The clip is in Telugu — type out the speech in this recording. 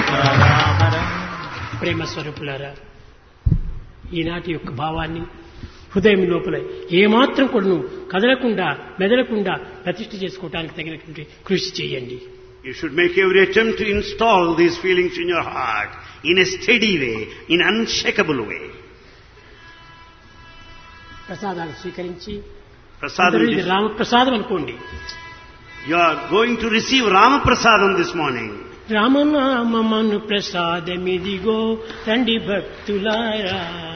ప్రేమ స్వరూపులారా ఈనాటి యొక్క భావాన్ని హృదయం లోపల ఏమాత్రం కూడాను కదలకుండా మెదలకుండా ప్రతిష్ఠ చేసుకోవడానికి తగినటువంటి కృషి చేయండి You should make every attempt to install these feelings in your heart in a steady way, in unshakable way. ప్రసాదాలు స్వీకరించి Prasadam, అందరూ ఇది this- రామప్రసాదం అనుకోండి you are going to receive Rama Prasadam this morning. రామనామమను ప్రసాదమిదిగో రండి భక్తులారా